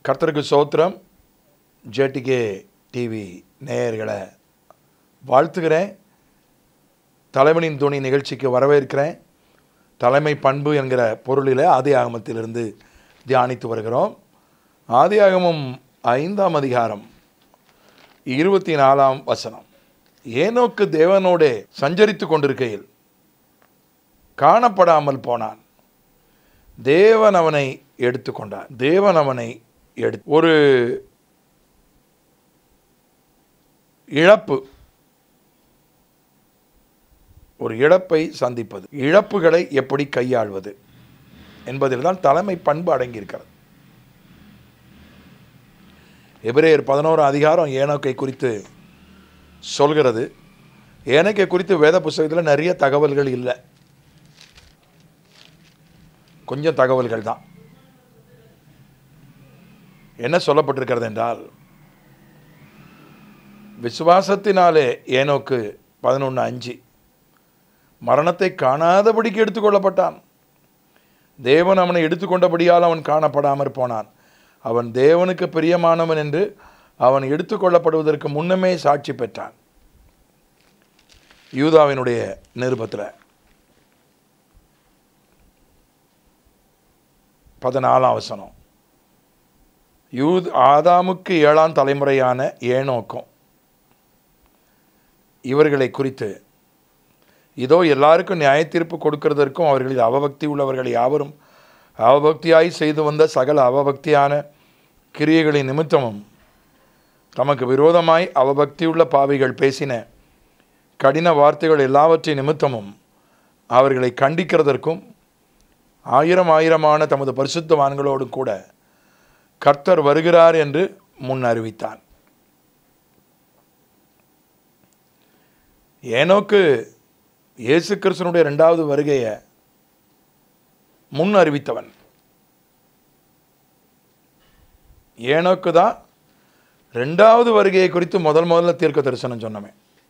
கர்த்தருக்கு சோத்திரம் JDK TV நேயர்களை வாழ்த்துகிறேன் தலைவனின் துணி நிகழ்ச்சிக்கு வரவேற்கிறேன் தலைமை பண்பு என்கிற பொருளில் ஆதி ஆகமத்திலிருந்து தியானித்து வருகிறோம் ஆதி ஆகமம் ஐந்தாம் அதிகாரம் இருபத்தி நாலாம் வசனம் ஏனோக்கு தேவனோடே சஞ்சரித்து கொண்டிருக்கையில் காணப்படாமல் போனான் தேவன் அவனை எடுத்துக்கொண்டார் தேவன் அவனை எடு ஒரு இழப்பு ஒரு இழப்பை சந்திப்பது இழப்புகளை எப்படி கையாள்வது என்பதில் தான் தலைமை பண்பு அடங்கியிருக்கிறது எபிரேயர் பதினோரு அதிகாரம் ஏனோக்கை குறித்து சொல்கிறது ஏனோக்கை குறித்து வேத புஸ்தகத்தில் நிறைய தகவல்கள் இல்லை கொஞ்சம் தகவல்கள் தான் என்ன சொல்லப்பட்டிருக்கிறது என்றால் விசுவாசத்தினாலே ஏனோக்கு பதினொன்று அஞ்சு மரணத்தை காணாதபடிக்கு எடுத்துக்கொள்ளப்பட்டான் தேவன் அவனை எடுத்துக்கொண்டபடியால் அவன் காணப்படாமற் போனான் அவன் தேவனுக்கு பிரியமானவன் என்று அவன் எடுத்துக்கொள்ளப்படுவதற்கு முன்னமே சாட்சி பெற்றான் யூதாவினுடைய நிருபத்தில் பதினாலாம் வசனம் யூத் ஆதாமுக்கு ஏழாம் தலைமுறையான ஏனோக்கும் இவர்களை குறித்து இதோ எல்லாருக்கும் நியாய தீர்ப்பு கொடுக்கிறதற்கும் அவர்களில் அவபக்தி உள்ளவர்கள் யாவரும் அவபக்தியாய் செய்து வந்த சகல அவபக்தியான கிரியைகளின் நிமித்தமும் தமக்கு விரோதமாய் அவபக்தியுள்ள பாவிகள் பேசின கடின வார்த்தைகள் எல்லாவற்றின் நிமித்தமும் அவர்களை கண்டிக்கிறதற்கும் ஆயிரம் ஆயிரமான தமது பரிசுத்தவான்களோடு கூட கர்த்தர் வருகிறார் என்று முன் அறிவித்தான் ஏனோக்கு இயேசு கிறிஸ்தனுடைய ரெண்டாவது வருகையை முன் அறிவித்தவன் ஏனோக்கு தான் ரெண்டாவது வருகையை குறித்து முதல் முதல்ல தீர்க்க தரிசனம் சொன்னமே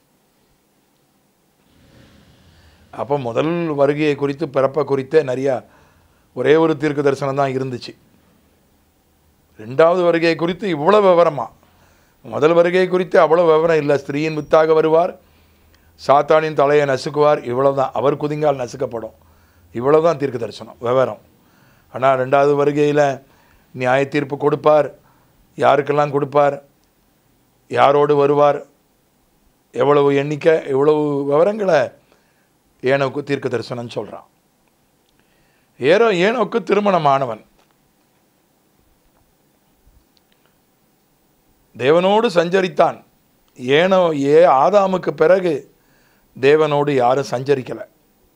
அப்போ முதல் வருகையை குறித்து பிறப்பை குறித்தே நிறையா ஒரே ஒரு தீர்க்க தரிசனம் தான் இருந்துச்சு ரெண்டாவது வருகையை குறித்து இவ்வளோ விவரமா முதல் வருகை குறித்து அவ்வளோ விவரம் இல்லை ஸ்திரீயின் வித்தாக வருவார் சாத்தானின் தலையை நசுக்குவார் இவ்வளவுதான் அவர் குதிங்கால் நசுக்கப்படும் இவ்வளவுதான் தீர்க்க தரிசனம் விவரம் ஆனால் ரெண்டாவது வருகையில் நியாய தீர்ப்பு கொடுப்பார் யாருக்கெல்லாம் கொடுப்பார் யாரோடு வருவார் எவ்வளவு எண்ணிக்கை எவ்வளவு விவரங்களை ஏனோக்கு தீர்க்க தரிசனம் சொல்கிறான் ஏரோ ஏனோக்கு திருமணமானவன் தேவனோடு சஞ்சரித்தான் ஏனோ ஏ ஆதாமுக்கு பிறகு தேவனோடு யாரும் சஞ்சரிக்கலை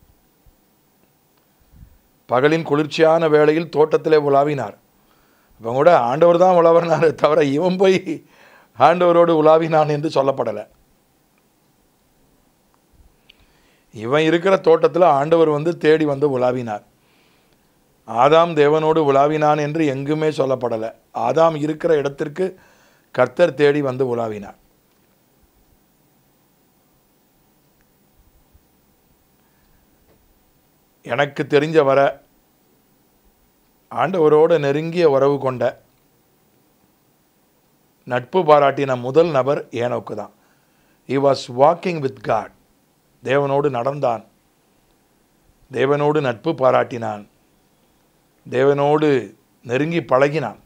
பகலின் குளிர்ச்சியான வேளையில் தோட்டத்திலே உலாவினார் இப்போ கூட ஆண்டவர் தான் உலாவினார் தவிர இவன் போய் ஆண்டவரோடு உலாவினான் என்று சொல்லப்படலை இவன் இருக்கிற தோட்டத்தில் ஆண்டவர் வந்து தேடி வந்து உலாவினார் ஆதாம் தேவனோடு உலாவினான் என்று எங்குமே சொல்லப்படலை ஆதாம் இருக்கிற இடத்திற்கு கர்த்தர் தேடி வந்து உலாவினார் எனக்கு தெரிஞ்ச வர ஆண்டவரோடு நெருங்கிய உறவு கொண்ட நட்பு பாராட்டின முதல் நபர் ஏனோக்கு தான் he was walking with God தேவனோடு நடந்தான் தேவனோடு நட்பு பாராட்டினான் தேவனோடு நெருங்கி பழகினான்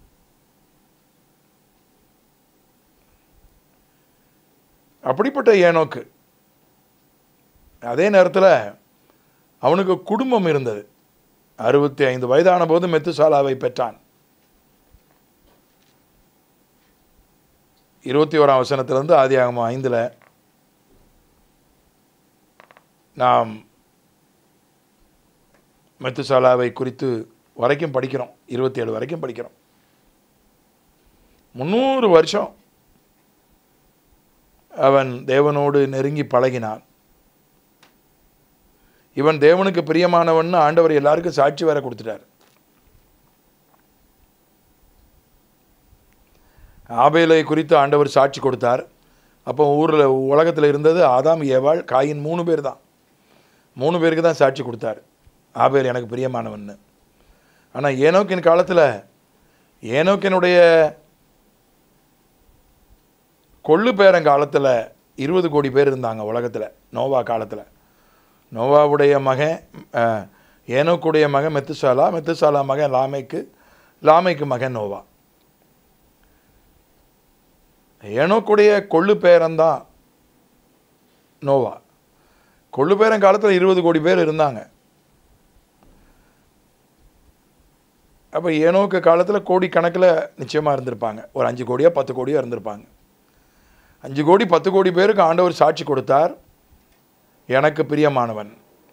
அப்படிப்பட்ட ஏனோக்கு அதே நேரத்தில் அவனுக்கு குடும்பம் இருந்தது அறுபத்தி ஐந்து வயதான போது மெத்துசாலாவை பெற்றான் இருபத்தி ஓராம் வசனத்திலிருந்து ஆதியாகமம் ஐந்தில் நாம் மெத்துசாலாவை குறித்து வரைக்கும் படிக்கிறோம் இருபத்தி ஏழு வரைக்கும் படிக்கிறோம் முந்நூறு வருஷம் அவன் தேவனோடு நெருங்கி பழகினான் இவன் தேவனுக்கு பிரியமானவன் ஆண்டவர் எல்லாருக்கும் சாட்சி வேற கொடுத்துட்டார் ஆபேலை குறித்து ஆண்டவர் சாட்சி கொடுத்தார் அப்போ ஊரில் உலகத்தில் இருந்தது ஆதாம் ஏவாள் காயின் மூணு பேர் தான் மூணு பேருக்கு தான் சாட்சி கொடுத்தார் ஆபேல் எனக்கு பிரியமானவன்னு ஆனால் ஏனோக்கின் காலத்தில் ஏனோக்கினுடைய கொள்ளு பேரங்காலத்தில் இருபது கோடி பேர் இருந்தாங்க உலகத்தில் நோவா காலத்தில் நோவாவுடைய மகன் அஹ், ஏனோக்குடைய மகன் மெத்துசாலா மெத்துசாலா மகன் லாமைக்கு லாமைக்கு மகன் நோவா ஏனோக்குடைய கொள்ளு பேரன்தான் நோவா கொள்ளு பேரன் காலத்தில் இருபது கோடி பேர் இருந்தாங்க அப்போ ஏனோக்கு காலத்தில் கோடி கணக்கில் நிச்சயமாக இருந்திருப்பாங்க ஒரு அஞ்சு கோடியோ பத்து கோடியோ இருந்திருப்பாங்க அஞ்சு கோடி பத்து கோடி பேருக்கு ஆண்டவர் சாட்சி கொடுத்தார் எனக்கு பிரியமானவன்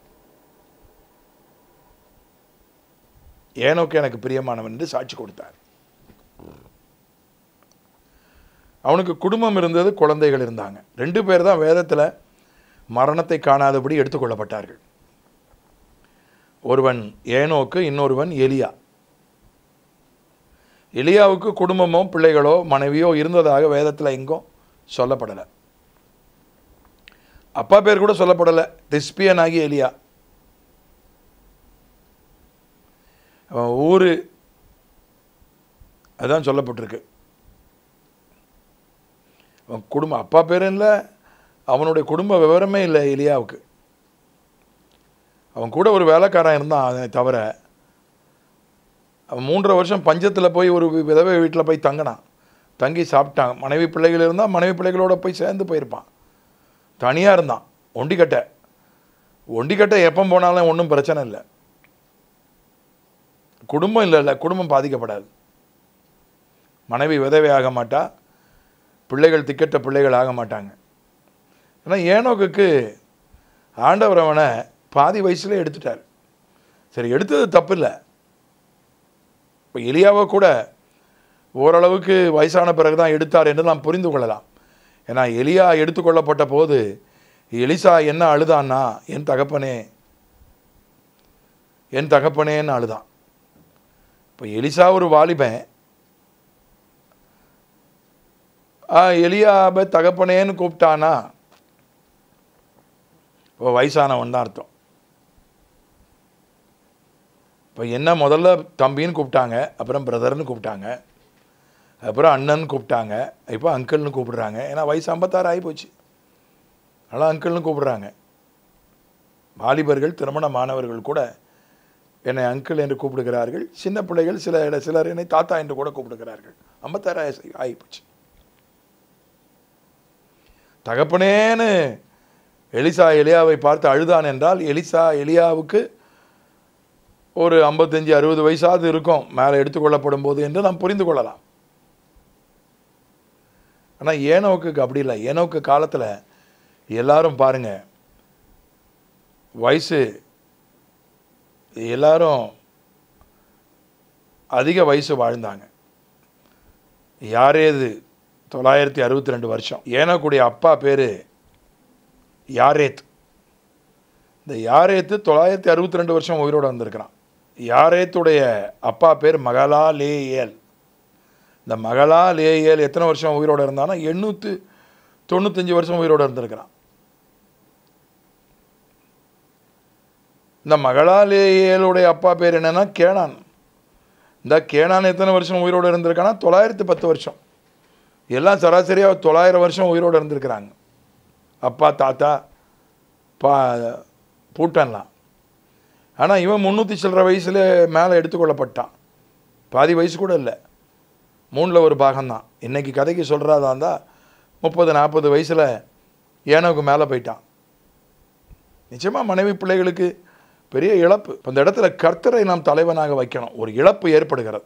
ஏனோக்கு எனக்கு பிரியமானவன் என்று சாட்சி கொடுத்தார் அவனுக்கு குடும்பம் இருந்தது குழந்தைகள் இருந்தாங்க ரெண்டு பேர் தான் வேதத்தில் மரணத்தை காணாதபடி எடுத்துக்கொள்ளப்பட்டார்கள் ஒருவன் ஏனோக்கு இன்னொருவன் எலியா எலியாவுக்கு குடும்பமோ பிள்ளைகளோ மனைவியோ இருந்ததாக வேதத்தில் எங்கும் சொல்லப்படலை அப்பா பேர் கூட சொல்லப்படலை திஸ்பியன் ஆகி எலியா அவன் ஊர் அதான் சொல்லப்பட்டிருக்கு அவன் குடும்பம் அப்பா பேரும் இல்லை அவனுடைய குடும்ப விவரமே இல்லை எலியாவுக்கு அவன் கூட ஒரு வேலைக்காரன் இருந்தான் அதை தவிர அவன் மூன்றரை வருஷம் பஞ்சத்தில் போய் ஒரு விதவை வீட்டில் போய் தங்கினான் தங்கி சாப்பிட்டான் மனைவி பிள்ளைகள் இருந்தால் மனைவி பிள்ளைகளோட போய் சேர்ந்து போயிருப்பான் தனியாக இருந்தான் ஒண்டிக்கட்டை ஒண்டிக்கட்டை எப்போ போனாலும் ஒன்றும் பிரச்சனை இல்லை குடும்பம் இல்லை இல்லை குடும்பம் பாதிக்கப்படாது மனைவி விதவை ஆக மாட்டா பிள்ளைகள் திக்கட்ட பிள்ளைகள் ஆக மாட்டாங்க ஏன்னா ஏனோக்குக்கு ஆண்டவர் அவனை பாதி வயசுல எடுத்துட்டார் சரி எடுத்தது தப்பு இல்லை இப்போ எலியாவை கூட ஓரளவுக்கு வயசான பிறகு தான் எடுத்தார் என்று நாம் புரிந்து கொள்ளலாம் ஏன்னா எலியா எடுத்துக்கொள்ளப்பட்ட போது எலிசா என்ன அழுதான்னா என் தகப்பனே என் தகப்பனேன்னு அழுதான் இப்போ எலிசா ஒரு வாலிபன் ஆ எலியாபை தகப்பனேன்னு கூப்பிட்டானா இப்போ வயசானவன் தான் அர்த்தம் இப்போ என்ன முதல்ல தம்பின்னு கூப்பிட்டாங்க அப்புறம் பிரதர்னு கூப்பிட்டாங்க அப்புறம் அண்ணன் கூப்பிட்டாங்க இப்போ அங்கிள்னு கூப்பிடுறாங்க ஏன்னா வயசு ஐம்பத்தாறு ஆகி போச்சு அதனால் அங்கிள்னு கூப்பிடுறாங்க வாலிபர்கள் திருமண மாணவர்கள் கூட என்னை அங்கிள் என்று கூப்பிடுகிறார்கள் சின்ன பிள்ளைகள் சில இட சிலர் என்னை தாத்தா என்று கூட கூப்பிடுகிறார்கள் ஐம்பத்தாறு ஆகி ஆகி போச்சு தகப்பனேன்னு எலிசா எலியாவை பார்த்து அழுதான் என்றால் எலிசா எலியாவுக்கு ஒரு ஐம்பத்தஞ்சு அறுபது வயசாவது இருக்கும் மேலே எடுத்துக்கொள்ளப்படும் போது என்று நாம் புரிந்து கொள்ளலாம் ஆனால் ஏனோவுக்கு அப்படி இல்லை ஏனோக்கு காலத்தில் எல்லாரும் பாருங்க வயசு எல்லாரும் அதிக வயசு வாழ்ந்தாங்க யாரேது தொள்ளாயிரத்தி அறுபத்தி ரெண்டு வருஷம் ஏனோக்குடைய அப்பா பேர் யாரேத் இந்த யாரேத்து தொள்ளாயிரத்தி அறுபத்தி ரெண்டு வருஷம் உயிரோடு வந்திருக்கிறான் யாரேத்துடைய அப்பா பேர் மகளா லேயேல் இந்த மகளா லேயேல் எத்தனை வருஷம் உயிரோடு இருந்தானா எண்ணூற்று தொண்ணூத்தஞ்சு வருஷம் உயிரோடு இருந்திருக்கிறான் இந்த மகளா லேயேலுடைய அப்பா பேர் என்னன்னா கேனான் இந்த கேனான் எத்தனை வருஷம் உயிரோடு இருந்திருக்கானா தொள்ளாயிரத்து பத்து வருஷம் எல்லாம் சராசரியாக தொள்ளாயிரம் வருஷம் உயிரோடு இருந்திருக்கிறாங்க அப்பா தாத்தா பா பூட்டன்லாம் ஆனால் இவன் முந்நூற்றி சில்லற வயசில் மேலே எடுத்துக்கொள்ளப்பட்டான் பாதி வயசு கூட இல்லை மூணில் ஒரு பாகம்தான் இன்றைக்கி கதைக்கு சொல்கிறதா இருந்தால் முப்பது நாற்பது வயசில் ஏனோக்கு மேலே போயிட்டான் நிச்சயமாக மனைவி பிள்ளைகளுக்கு பெரிய இழப்பு இப்போ இந்த இடத்துல கர்த்தரை நாம் தலைவனாக வைக்கணும் ஒரு இழப்பு ஏற்படுகிறது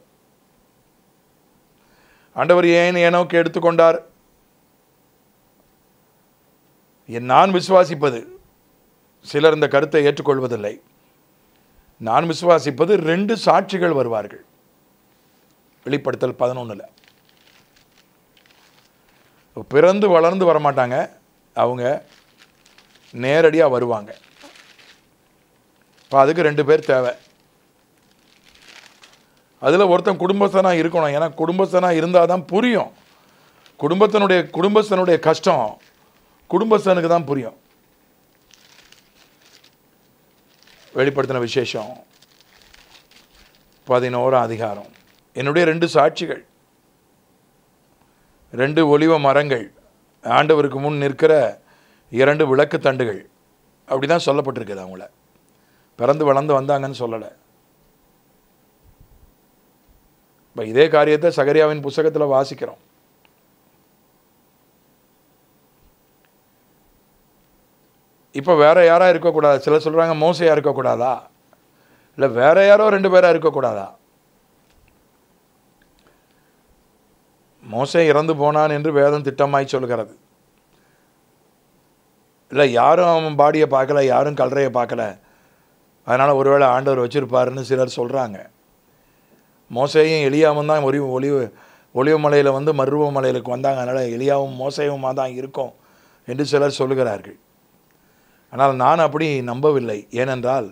ஆண்டவர் ஏன் ஏனோக்கு எடுத்துக்கொண்டார் என் நான் விசுவாசிப்பது சிலர் இந்த கருத்தை ஏற்றுக்கொள்வதில்லை நான் விசுவாசிப்பது ரெண்டு சாட்சிகள் வருவார்கள் வெளிப்படுத்தல் பதினொன்றில் பிறந்து வளர்ந்து வரமாட்டாங்க அவங்க நேரடியாக வருவாங்க இப்போ அதுக்கு ரெண்டு பேர் தேவை அதில் ஒருத்தன் குடும்பஸ்தனாக இருக்கணும் ஏன்னா குடும்பஸ்தனாக இருந்தால் தான் புரியும் குடும்பத்தினுடைய குடும்பஸ்தனுடைய கஷ்டம் குடும்பஸ்தனுக்கு தான் புரியும் வெளிப்படுத்தின விசேஷம் பதினோராம் அதிகாரம் என்னுடைய ரெண்டு சாட்சிகள் ரெண்டு ஒலிவ மரங்கள் ஆண்டவருக்கு முன் நிற்கிற இரண்டு விளக்கு தண்டுகள் அப்படி தான் சொல்லப்பட்டிருக்குது அவங்கள பிறந்து வளர்ந்து வந்தாங்கன்னு சொல்லலை இப்போ இதே காரியத்தை சகரியாவின் புஸ்தகத்தில் வாசிக்கிறோம் இப்போ வேற யாரா இருக்கக்கூடாது சிலர் சொல்கிறாங்க மோசையாக இருக்கக்கூடாதா இல்லை வேற யாரோ ரெண்டு பேராக இருக்கக்கூடாதா மோசே இறந்து போனான் என்று வேதம் திட்டமாய் சொல்கிறது இல்லை யாரும் அவன் பாடியை பார்க்கல யாரும் கல்றையை பார்க்கல அதனால் ஒருவேளை ஆண்டவர் வச்சிருப்பாருன்னு சிலர் சொல்கிறாங்க மோசையும் எலியாவும் தான் ஒளி ஒளிவு ஒளிவு மலையில் வந்து மருவ மலையிலுக்கு வந்தாங்க அதனால் எலியாவும் மோசையுமா தான் இருக்கும் என்று சிலர் சொல்லுகிறார்கள் ஆனால் நான் அப்படி நம்பவில்லை ஏனென்றால்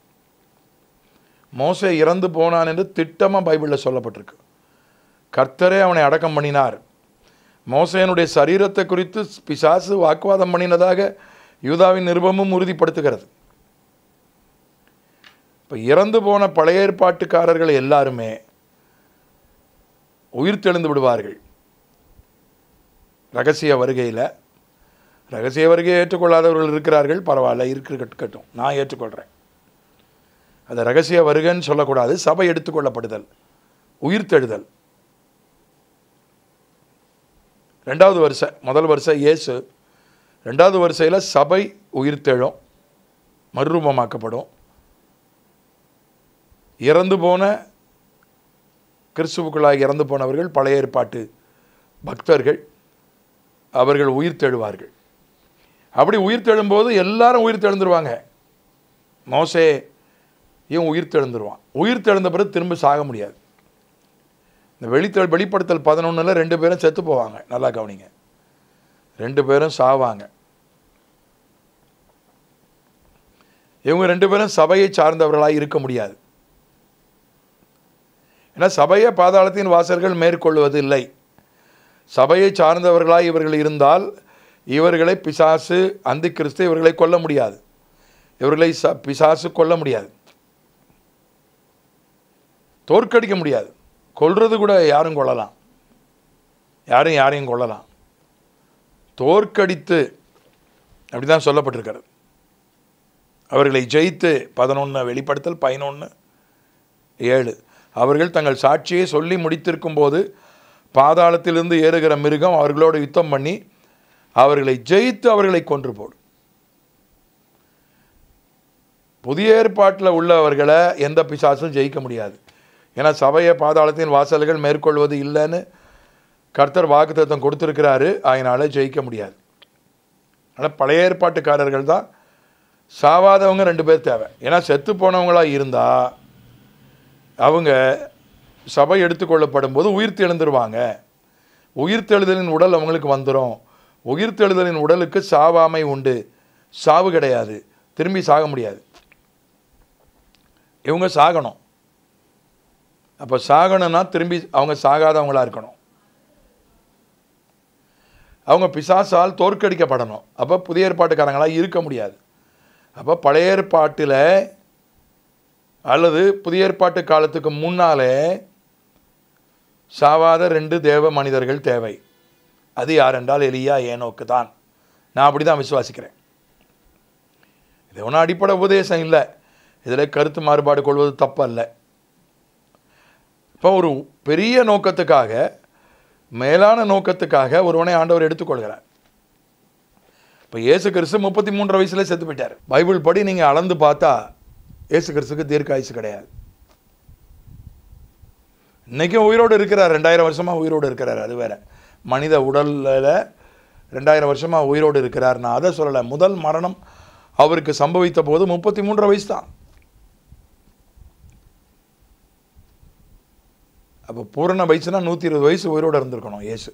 மோசே இறந்து போனான் என்று திட்டமாக பைபிளில் சொல்லப்பட்டிருக்கு கர்த்தரே அவனை அடக்கம் பண்ணினார் மோசேனுடைய சரீரத்தை குறித்து பிசாசு வாக்குவாதம் பண்ணினதாக யூதாவின் நிருபமும் உறுதிப்படுத்துகிறது இப்போ இறந்து போன பழைய ஏற்பாட்டுக்காரர்கள் எல்லாருமே உயிர் தெழுந்து விடுவார்கள் ரகசிய வருகையில் ரகசிய வருகையை ஏற்றுக்கொள்ளாதவர்கள் இருக்கிறார்கள் பரவாயில்ல இருக்கட்டும் நான் ஏற்றுக்கொள்கிறேன் அது ரகசிய வருகைன்னு சொல்லக்கூடாது சபை எடுத்துக்கொள்ளப்படுதல் உயிர்த்தெழுதல் ரெண்டாவது வருஷ முதல் வருஷம் இயேசு ரெண்டாவது வரிசையில் சபை உயிர்த்தெழும் மறுரூபமாக்கப்படும் இறந்து போன கிறிஸ்துவுக்குள்ளாக இறந்து போனவர்கள் பழைய ஏற்பாட்டு பக்தர்கள் அவர்கள் உயிர்த்தெழுவார்கள் அப்படி உயிர்த்தெழும்போது எல்லாரும் உயிர்த்தெழுந்துருவாங்க மோசே இவன் உயிர்த்தெழுந்துருவான் உயிர்த்தெழுந்த பிறகு திரும்ப சாக முடியாது இந்த வெளித்த வெளிப்படுத்தல் பதினொன்றில் ரெண்டு பேரும் செத்து போவாங்க நல்லா கவனிங்க ரெண்டு பேரும் சாவாங்க இவங்க ரெண்டு பேரும் சபையை சார்ந்தவர்களாக இருக்க முடியாது ஏன்னா சபையை பாதாளத்தின் வாசல்கள் மேற்கொள்வது இல்லை சபையை சார்ந்தவர்களாக இவர்கள் இருந்தால் இவர்களை பிசாசு அந்தி கிறிஸ்து இவர்களை கொல்ல முடியாது இவர்களை ச பிசாசு கொல்ல முடியாது தோற்கடிக்க முடியாது கொல்றது கூட யாரும் கொள்ளலாம் யாரும் யாரையும் கொள்ளலாம் தோற்கடித்து அப்படி தான் சொல்லப்பட்டிருக்கிறது அவர்களை ஜெயித்து பதினொன்று வெளிப்படுத்தல் பதினொன்று ஏழு அவர்கள் தங்கள் சாட்சியை சொல்லி முடித்திருக்கும் போது பாதாளத்திலிருந்து ஏறுகிற மிருகம் அவர்களோடு யுத்தம் பண்ணி அவர்களை ஜெயித்து அவர்களை கொன்று போடும் புதிய ஏற்பாட்டில் உள்ளவர்களை எந்த பிசாசும் ஜெயிக்க முடியாது ஏன்னா சபையை பாதாளத்தின் வாசல்கள் மேற்கொள்வது இல்லைன்னு கர்த்தர் வாக்குத்தத்தம் கொடுத்துருக்கிறாரு அதனால் ஜெயிக்க முடியாது ஆனால் பழைய ஏற்பாட்டுக்காரர்கள் தான் சாவாதவங்க ரெண்டு பேர் தேவை ஏன்னா செத்து போனவங்களாக இருந்தால் அவங்க சபை எடுத்துக்கொள்ளப்படும் போது உயிர் தெழுந்துருவாங்க உயிர்த்தெழுதலின் உடல் அவங்களுக்கு வந்துடும் உயிர்த்தெழுதலின் உடலுக்கு சாவாமை உண்டு சாவு கிடையாது திரும்பி சாக முடியாது இவங்க சாகணும் அப்போ சாகணும்னா திரும்பி அவங்க சாகாதவங்களா இருக்கணும் அவங்க பிசாசால் தோற்கடிக்கப்படணும் அப்போ புதிய ஏற்பாட்டுக்காரங்களாக இருக்க முடியாது அப்போ பழைய ஏற்பாட்டில் அல்லது புதிய ஏற்பாட்டு காலத்துக்கு முன்னாலே சாவாத ரெண்டு தேவ மனிதர்கள் தேவை அது யார் என்றால் எலியா ஏனோக்கு தான் நான் அப்படி தான் விசுவாசிக்கிறேன் இது ஒன்றும் அடிப்படை உபதேசம் இல்லை இதில் கருத்து மாறுபாடு கொள்வது தப்பல்ல இப்போ ஒரு பெரிய நோக்கத்துக்காக மேலான நோக்கத்துக்காக ஒருவனை ஆண்டவர் எடுத்துக்கொள்கிறார் இப்போ இயேசு கிறிஸ்து முப்பத்தி மூன்று வயசுல செத்து போயிட்டார் பைபிள் படி நீங்கள் அளந்து பார்த்தா இயேசு கிறிஸ்துக்கு தீர்க்க ஆயுசு கிடையாது இன்றைக்கும் உயிரோடு இருக்கிறார் ரெண்டாயிரம் வருஷமாக உயிரோடு இருக்கிறார் அது வேற மனித உடலில் ரெண்டாயிரம் வருஷமாக உயிரோடு இருக்கிறார் நான் அதை சொல்லலை முதல் மரணம் அவருக்கு சம்பவித்த போது முப்பத்தி மூன்று வயசு தான் அப்போ பூரண வயசுனா நூற்றி இருபது வயசு உயிரோடு இருந்திருக்கணும் இயேசு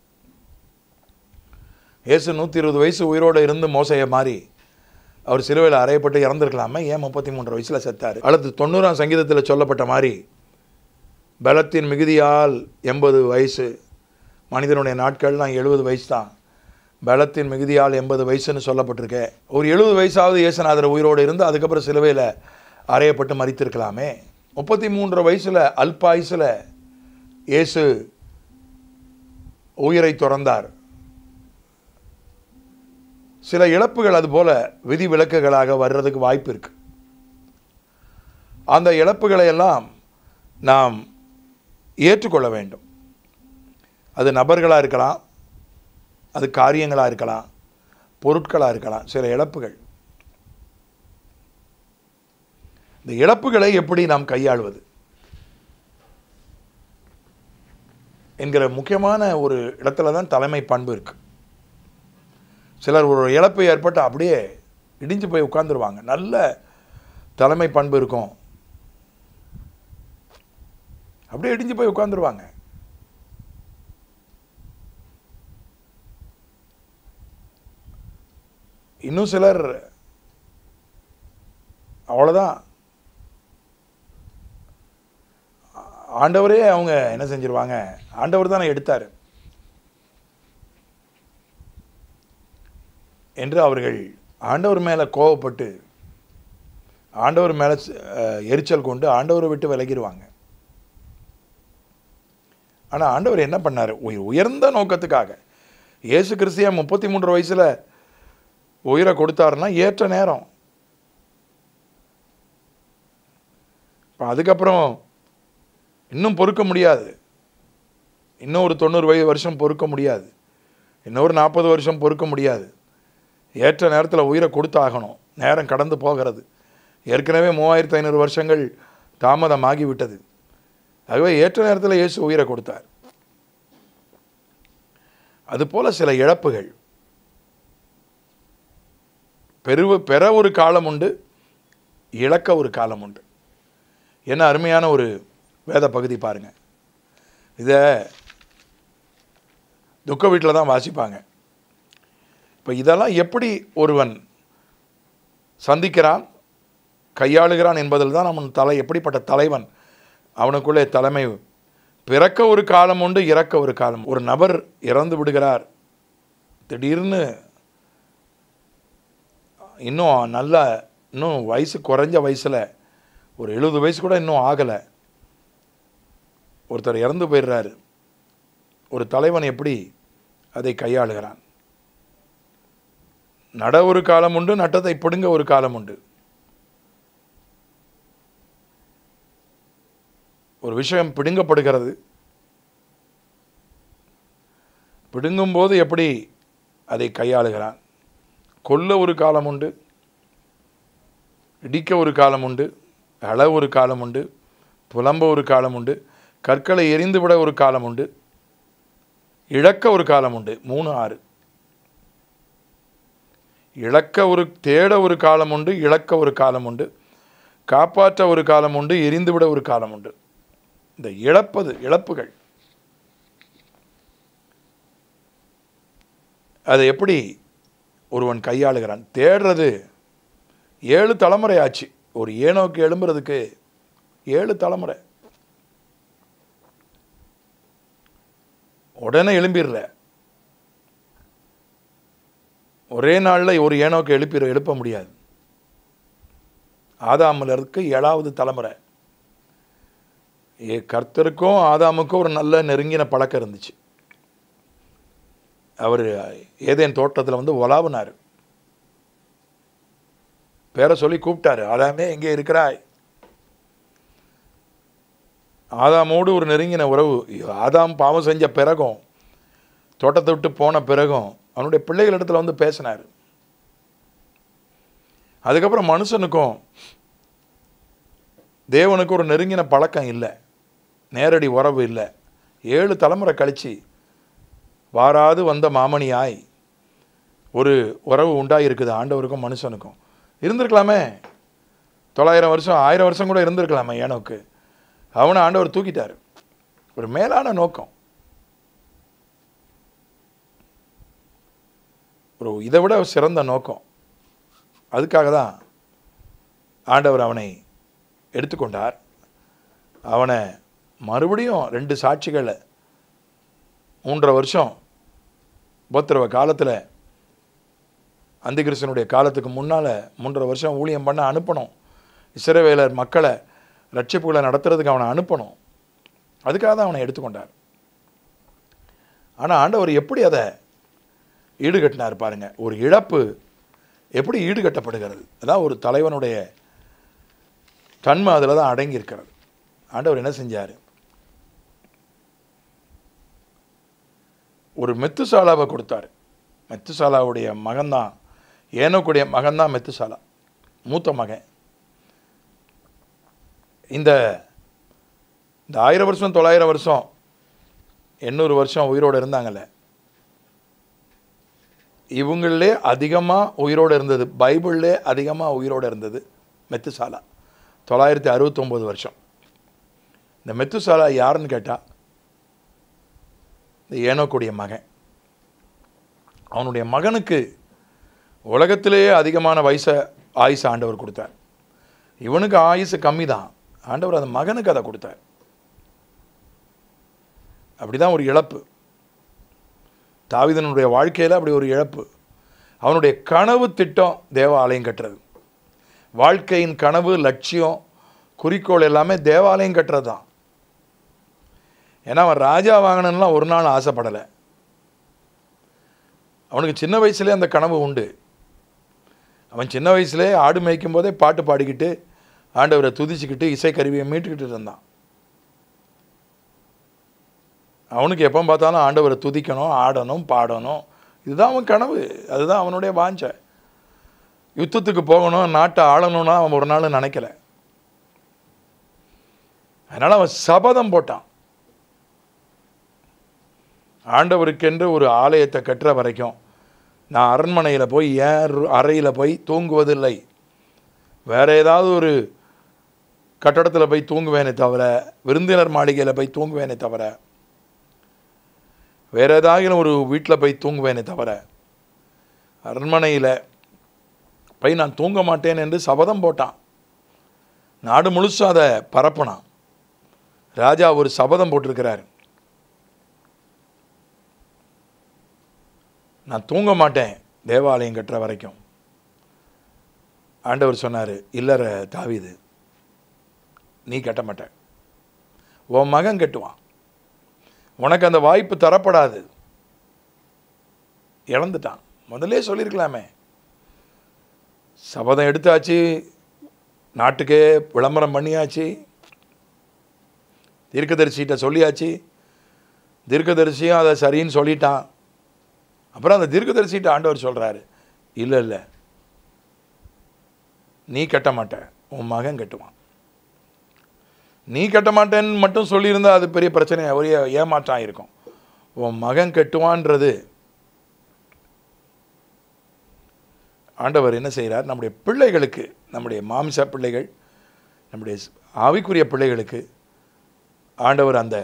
இயேசு நூற்றி இருபது வயசு உயிரோடு இருந்து மோசையை மாறி அவர் சிலுவையில் அறையப்பட்டு இறந்துருக்கலாமே ஏன் முப்பத்தி மூன்று வயசில் செத்தார் அல்லது தொண்ணூறாம் சங்கீதத்தில் சொல்லப்பட்ட மாதிரி பலத்தின் மிகுதியால் எண்பது வயசு மனிதனுடைய நாட்கள்லாம் எழுபது வயசு தான் பலத்தின் மிகுதியால் எண்பது வயசுன்னு சொல்லப்பட்டிருக்கே ஒரு எழுபது வயசாவது இயேசுநாதர் உயிரோடு இருந்து அதுக்கப்புறம் சிலுவையில் அறையப்பட்டு மறித்திருக்கலாமே முப்பத்தி மூன்று வயசில் அல்பாயுசில் இயேசு உயிரை துறந்தார் சில இழப்புகள் அதுபோல விதி விலக்குகளாக வர்றதுக்கு வாய்ப்பு இருக்கு அந்த இழப்புகளை எல்லாம் நாம் ஏற்றுக்கொள்ள வேண்டும் அது நபர்களாக இருக்கலாம் அது காரியங்களாக இருக்கலாம் பொருட்களாக இருக்கலாம் சில இழப்புகள் இந்த இழப்புகளை எப்படி நாம் கையாள்வது என்கிற முக்கியமான ஒரு இடத்துல தான் தலைமை பண்பு இருக்கு சிலர் ஒரு இழப்பு ஏற்பட்டு அப்படியே இடிஞ்சு போய் உட்கார்ந்துருவாங்க நல்ல தலைமை பண்பு இருக்கும் அப்படியே இடிஞ்சு போய் உட்கார்ந்துருவாங்க இன்னும் சிலர் அவ்வளோதான் ஆண்டவரே அவங்க என்ன செஞ்சிருவாங்க ஆண்டவர் தானே எடுத்தார் என்று அவர்கள் ஆண்டவர் மேலே கோவப்பட்டு ஆண்டவர் மேலே எரிச்சல் கொண்டு ஆண்டவரை விட்டு விலகிடுவாங்க ஆனால் ஆண்டவர் என்ன பண்ணார் உய- உயர்ந்த நோக்கத்துக்காக இயேசு கிறிஸ்தியா முப்பத்தி மூன்று வயசில் உயிரை கொடுத்தாருன்னா ஏற்ற நேரம் இப்போ அதுக்கப்புறம் இன்னும் பொறுக்க முடியாது இன்னும் ஒரு தொண்ணூறு வயது வருஷம் பொறுக்க முடியாது இன்னொரு நாற்பது வருஷம் பொறுக்க முடியாது ஏற்ற நேரத்தில் உயிரை கொடுத்தாகணும் நேரம் கடந்து போகிறது ஏற்கனவே மூவாயிரத்து ஐநூறு வருஷங்கள் தாமதமாகி விட்டது ஆகவே ஏற்ற நேரத்தில் இயேசு உயிரை கொடுத்தார் அதுபோல சில இழப்புகள் பெருவ பெற ஒரு காலம் உண்டு இழக்க ஒரு காலம் உண்டு என்ன அருமையான ஒரு வேத பகுதி பாருங்க இதை துக்க வீட்டில் தான் வாசிப்பாங்க இப்போ இதெல்லாம் எப்படி ஒருவன் சந்திக்கிறான் கையாளுகிறான் என்பதில் தான் அவன் தலை எப்படிப்பட்ட தலைவன் அவனுக்குள்ளே தலைமை பிறக்க ஒரு காலம் உண்டு இறக்க ஒரு காலம் ஒரு நபர் இறந்து விடுகிறார் திடீர்னு இன்னும் நல்ல இன்னும் வயசு குறைஞ்ச வயசில் ஒரு எழுபது வயசு கூட இன்னும் ஆகலை ஒருத்தர் இறந்து போயிடுறாரு ஒரு தலைவன் எப்படி அதை கையாளுகிறான் நட ஒரு காலம் உண்டு நட்டத்தை பிடுங்க ஒரு காலம் உண்டு ஒரு விஷயம் பிடுங்கப்படுகிறது பிடுங்கும்போது எப்படி அதை கையாளுகிறான் கொல்ல ஒரு காலம் உண்டு இடிக்க ஒரு காலம் உண்டு அழ ஒரு காலம் உண்டு புலம்ப ஒரு காலம் உண்டு கற்களை எரிந்து விட ஒரு காலம் உண்டு இழக்க ஒரு காலம் உண்டு மூணு ஆறு இழக்க ஒரு தேட ஒரு காலம் உண்டு இழக்க ஒரு காலம் உண்டு காப்பாற்ற ஒரு காலம் உண்டு எரிந்துவிட ஒரு காலம் உண்டு இந்த இழப்பது இழப்புகள் அதை எப்படி ஒருவன் கையாளுகிறான் தேடுறது ஏழு தலைமுறை ஆச்சு ஒரு ஏனோக்கு எழும்புறதுக்கு ஏழு தலைமுறை உடனே எழும்பிடுற ஒரே நாளில் ஒரு ஏனோக்கு எழுப்பி எழுப்ப முடியாது ஆதாமில் இருக்கு ஏழாவது தலைமுறை ஏ கர்த்தருக்கும் ஆதாமுக்கும் ஒரு நல்ல நெருங்கின பழக்கம் இருந்துச்சு அவர் ஏதேன் தோட்டத்தில் வந்து உலாவுனார் பேரை சொல்லி கூப்பிட்டாரு ஆதாமே எங்கே இருக்கிறாய் ஆதாமோடு ஒரு நெருங்கின உறவு ஆதாம் பாவம் செஞ்ச பிறகும் தோட்டத்தை விட்டு போன பிறகும் அவனுடைய பிள்ளைகளிடத்துல வந்து பேசினார் அதுக்கப்புறம் மனுஷனுக்கும் தேவனுக்கு ஒரு நெருங்கின பழக்கம் இல்லை நேரடி உறவு இல்லை ஏழு தலைமுறை கழிச்சு வாராது வந்த மாமணியாய் ஒரு உறவு உண்டாயிருக்குது ஆண்டவருக்கும் மனுஷனுக்கும் இருந்திருக்கலாமே தொள்ளாயிரம் வருஷம் ஆயிரம் வருஷம் கூட இருந்திருக்கலாமே ஏனோக்கு அவனை ஆண்டவர் தூக்கிட்டார் ஒரு மேலான நோக்கம் ஒரு இதை விட சிறந்த நோக்கம் அதுக்காக தான் ஆண்டவர் அவனை எடுத்துக்கொண்டார் அவனை மறுபடியும் ரெண்டு சாட்சிகளை மூன்றரை வருஷம் உபத்திரவ காலத்தில் அந்திகிருஷ்ணனுடைய காலத்துக்கு முன்னால் மூன்றரை வருஷம் ஊழியம் பண்ண அனுப்பணும் இஸ்ரவேலர் மக்களை ரட்சிப்புகளை நடத்துறதுக்கு அவனை அனுப்பணும் அதுக்காக தான் அவனை எடுத்துக்கொண்டார் ஆனால் ஆண்டவர் எப்படி அதை ஈடுகட்டினார் பாருங்க ஒரு இழப்பு எப்படி ஈடுகட்டப்படுகிறது அதான் ஒரு தலைவனுடைய தன்மை அதில் தான் அடங்கி இருக்கிறது ஆண்டவர் என்ன செஞ்சார் ஒரு மெத்துசாலாவை கொடுத்தார் மெத்துசாலாவுடைய மகன்தான் ஏனோக்குடைய மகன்தான் மெத்துசாலா மூத்த மகன் இந்த இந்த ஆயிரம் வருஷம் தொள்ளாயிரம் வருஷம் எண்ணூறு வருஷம் உயிரோடு இருந்தாங்கல்ல இவங்களே அதிகமாக உயிரோடு இருந்தது பைபிள்லே அதிகமாக உயிரோடு இருந்தது மெத்துசாலா தொள்ளாயிரத்தி அறுபத்தொம்போது வருஷம் இந்த மெத்துசாலா யாருன்னு கேட்டால் இந்த ஏனோக்குடைய மகன் அவனுடைய மகனுக்கு உலகத்திலேயே அதிகமான வயசை ஆயுசு ஆண்டவர் கொடுத்தார் இவனுக்கு ஆயுசு கம்மி தான் ஆண்டவர் அந்த மகனுக்கு அதை கொடுத்தார் அப்படிதான் ஒரு இழப்பு தாவிதனுடைய வாழ்க்கையில் அப்படி ஒரு இழப்பு அவனுடைய கனவு திட்டம் தேவாலயம் கட்டுறது வாழ்க்கையின் கனவு லட்சியம் குறிக்கோள் எல்லாமே தேவாலயம் கட்டுறது தான் ஏன்னா அவன் ராஜா வாங்கணும்லாம் ஒரு நாள் ஆசைப்படலை அவனுக்கு சின்ன வயசுலேயே அந்த கனவு உண்டு அவன் சின்ன வயசுலேயே ஆடு மேய்க்கும் போதே பாட்டு பாடிக்கிட்டு ஆண்டவரை துதிச்சுக்கிட்டு இசைக்கருவியை மீட்டுக்கிட்டு இருந்தான் அவனுக்கு எப்போ பார்த்தாலும் ஆண்டவரை துதிக்கணும் ஆடணும் பாடணும் இதுதான் அவன் கனவு அதுதான் அவனுடைய வாஞ்சை யுத்தத்துக்கு போகணும் நாட்டை ஆளணும்னா அவன் ஒரு நாள் நினைக்கல அதனால் அவன் சபதம் போட்டான் ஆண்டவருக்கென்று ஒரு ஆலயத்தை கட்டுற வரைக்கும் நான் அரண்மனையில் போய் ஏன் அறையில் போய் தூங்குவதில்லை வேற ஏதாவது ஒரு கட்டடத்தில் போய் தூங்குவேனே தவிர விருந்தினர் மாளிகையில் போய் தூங்குவேனே தவிர வேற ஏதாவது ஒரு வீட்டில் போய் தூங்குவேனே தவிர அரண்மனையில் போய் நான் தூங்க மாட்டேன் என்று சபதம் போட்டான் நாடு முழுசும் அதை பரப்பினான் ராஜா ஒரு சபதம் போட்டிருக்கிறார் நான் தூங்க மாட்டேன் தேவாலயம் கட்டுற வரைக்கும் ஆண்டவர் சொன்னார் இல்லற தாவிது நீ கட்ட மாட்ட உன் மகன் கட்டுவான் உனக்கு அந்த வாய்ப்பு தரப்படாது இழந்துட்டான் முதல்லே சொல்லியிருக்கலாமே சபதம் எடுத்தாச்சு நாட்டுக்கே விளம்பரம் பண்ணியாச்சு தீர்க்கதரிசிகிட்ட சொல்லியாச்சு தீர்க்கதரிசியும் அதை சரின்னு சொல்லிட்டான் அப்புறம் அந்த தீர்க்கதரிசிகிட்ட ஆண்டவர் சொல்கிறாரு இல்லை இல்லை நீ கட்ட மாட்ட உன் மகன் கட்டுவான் நீ கட்ட மாட்டேன்னு மட்டும் சொல்லியிருந்தா அது பெரிய பிரச்சனை ஒரே ஏமாற்றம் இருக்கும் உன் மகன் கட்டுவான்றது ஆண்டவர் என்ன செய்கிறார் நம்முடைய பிள்ளைகளுக்கு நம்முடைய மாமிச பிள்ளைகள் நம்முடைய ஆவிக்குரிய பிள்ளைகளுக்கு ஆண்டவர் அந்த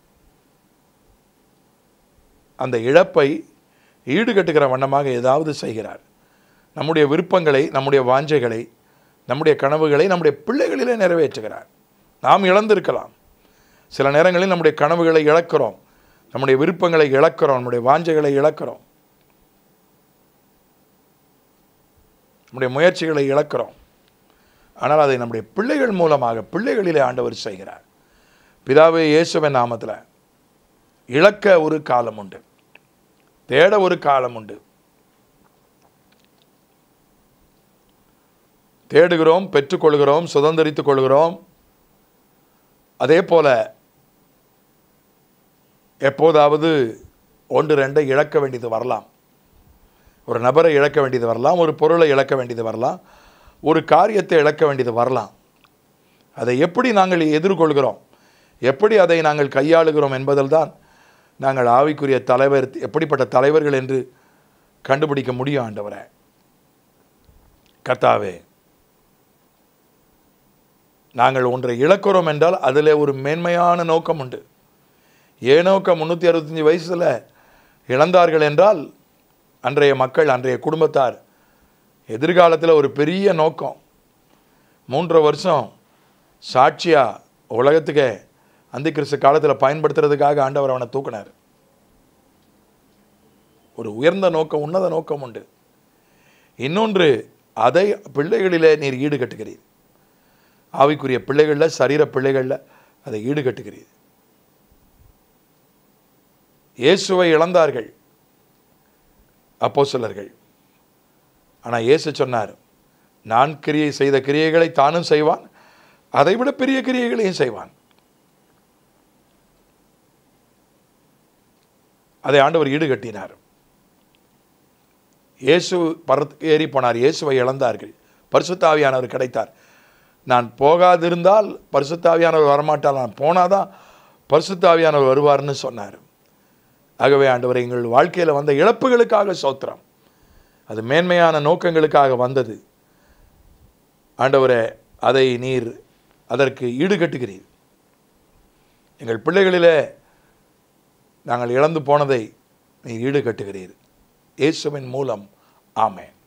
அந்த இழப்பை ஈடுகட்டுகிற வண்ணமாக ஏதாவது செய்கிறார் நம்முடைய விருப்பங்களை நம்முடைய வாஞ்சைகளை நம்முடைய கனவுகளை நம்முடைய பிள்ளைகளிலே நிறைவேற்றுகிறார் நாம் இழந்திருக்கலாம் சில நேரங்களில் நம்முடைய கனவுகளை இழக்கிறோம் நம்முடைய விருப்பங்களை இழக்கிறோம் நம்முடைய வாஞ்சைகளை இழக்கிறோம் நம்முடைய முயற்சிகளை இழக்கிறோம் ஆனால் அதை நம்முடைய பிள்ளைகள் மூலமாக பிள்ளைகளிலே ஆண்டவர் செய்கிறார் பிதாவே இயேசுவின் நாமத்தில் இழக்க ஒரு காலம் உண்டு தேட ஒரு காலம் உண்டு தேடுகிறோம் பெற்றுக்கொள்கிறோம் சுதந்திரித்துக் கொள்கிறோம் அதே போல எப்போதாவது ஒன்று ரெண்டை இழக்க வேண்டியது வரலாம் ஒரு நபரை இழக்க வேண்டியது வரலாம் ஒரு பொருளை இழக்க வேண்டியது வரலாம் ஒரு காரியத்தை இழக்க வேண்டியது வரலாம் அதை எப்படி நாங்கள் எதிர்கொள்கிறோம் எப்படி அதை நாங்கள் கையாளுகிறோம் என்பதில் தான் நாங்கள் ஆவிக்குரிய தலைவர் எப்படிப்பட்ட தலைவர்கள் என்று கண்டுபிடிக்க முடியும் ஆண்டவரை கர்த்தாவே நாங்கள் ஒன்றை இழக்கிறோம் என்றால் அதில் ஒரு மேன்மையான நோக்கம் உண்டு ஏனோக்க முந்நூற்றி அறுபத்தஞ்சி வயசில் இழந்தார்கள் என்றால் அன்றைய மக்கள் அன்றைய குடும்பத்தார் எதிர்காலத்தில் ஒரு பெரிய நோக்கம் மூன்று வருஷம் சாட்சியாக உலகத்துக்கே அந்த கிறிஸ்து காலத்தில் பயன்படுத்துறதுக்காக ஆண்டவர் அவனை தூக்கினார் ஒரு உயர்ந்த நோக்கம் உன்னத நோக்கம் உண்டு இன்னொன்று அதை பிள்ளைகளிலே நீர் ஈடுகட்டுகிறீர் ஆவிக்குரிய பிள்ளைகளில் சரீர பிள்ளைகளில் அதை ஈடுகட்டுகிறீர் இயேசுவை இழந்தார்கள் அப்போஸ்தலர்கள் ஆனால் இயேசு சொன்னார் நான் கிரியை செய்த கிரியைகளை தானும் செய்வான் அதைவிட பெரிய கிரியைகளையும் செய்வான் அதை ஆண்டவர் ஈடுகட்டினார் இயேசு பரத் ஏறி போனார் இயேசுவை இழந்தார்கள் பரிசுத்தாவியானவர் கிடைத்தார் நான் போகாதிருந்தால் பரிசுத்தாவியானவர் வரமாட்டார் நான் போனாதான் பரிசுத்தாவியானவர் வருவார்னு சொன்னார் ஆகவே ஆண்டவர் எங்கள் வாழ்க்கையில் வந்த இழப்புகளுக்காக சோத்திரம் அது மேன்மையான நோக்கங்களுக்காக வந்தது ஆண்டவரே அதை நீர் அதற்கு ஈடுகட்டுகிறீர் எங்கள் பிள்ளைகளிலே நாங்கள் இழந்து போனதை நீர் ஈடுகட்டுகிறீர் இயேசுவின் மூலம் ஆமென்